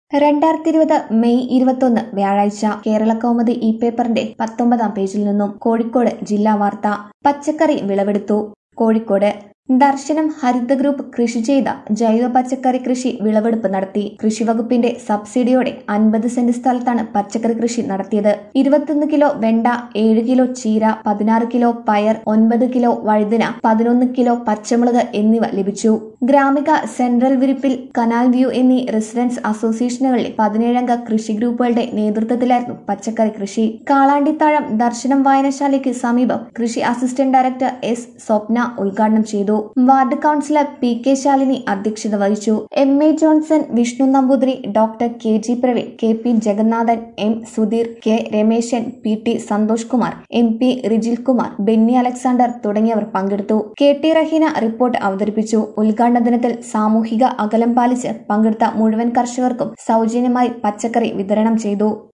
രണ്ടായിരത്തി ഇരുപത് മെയ് ഇരുപത്തൊന്ന് വ്യാഴാഴ്ച കേരള കൗമുദി ഇ പേപ്പറിന്റെ പത്തൊമ്പതാം പേജിൽ നിന്നും കോഴിക്കോട് ജില്ലാ വാർത്ത പച്ചക്കറി വിളവെടുത്തു കോഴിക്കോട് ദർശനം ഹരിത ഗ്രൂപ്പ് കൃഷി ചെയ്ത ജൈവ പച്ചക്കറി കൃഷി വിളവെടുപ്പ് നടത്തി കൃഷിവകുപ്പിന്റെ സബ്സിഡിയോടെ അൻപത് സെന്റ് സ്ഥലത്താണ് പച്ചക്കറി കൃഷി നടത്തിയത് ഇരുപത്തൊന്ന് കിലോ വെണ്ട ഏഴ് കിലോ ചീര പതിനാറ് കിലോ പയർ ഒൻപത് കിലോ വഴുതന പതിനൊന്ന് കിലോ പച്ചമുളക് എന്നിവ ലഭിച്ചു ഗ്രാമിക സെൻട്രൽ വിരിപ്പിൽ കനാൽ വ്യൂ എന്നീ റെസിഡൻസ് അസോസിയേഷനുകളിലെ പതിനേഴംഗ കൃഷി ഗ്രൂപ്പുകളുടെ നേതൃത്വത്തിലായിരുന്നു പച്ചക്കറി കൃഷി കാളാണ്ടിത്താഴം ദർശനം വായനശാലയ്ക്ക് സമീപം കൃഷി അസിസ്റ്റന്റ് ഡയറക്ടർ എസ് സ്വപ്ന ഉദ്ഘാടനം ചെയ്തു ward councillor P K Shalini അധ്യക്ഷത വഹിച്ചു M A Johnson Vishnu Namboothiri doctor K G Praveen K P Jagannathan M Sudheer K Rameshan P T Santhosh Kumar M P Rijil Kumar Benny Alexander തുടങ്ങിയവർ പങ്കെടുത്തു കെ ടി റഹീന റിപ്പോർട്ട് അവതരിപ്പിച്ചു ഉദ്ഘാടന ദിനത്തിൽ സാമൂഹിക അകലം പാലിച്ച് പങ്കെടുത്ത മുഴുവൻ കർഷകർക്കും സൗജന്യമായി പച്ചക്കറി വിതരണം ചെയ്തു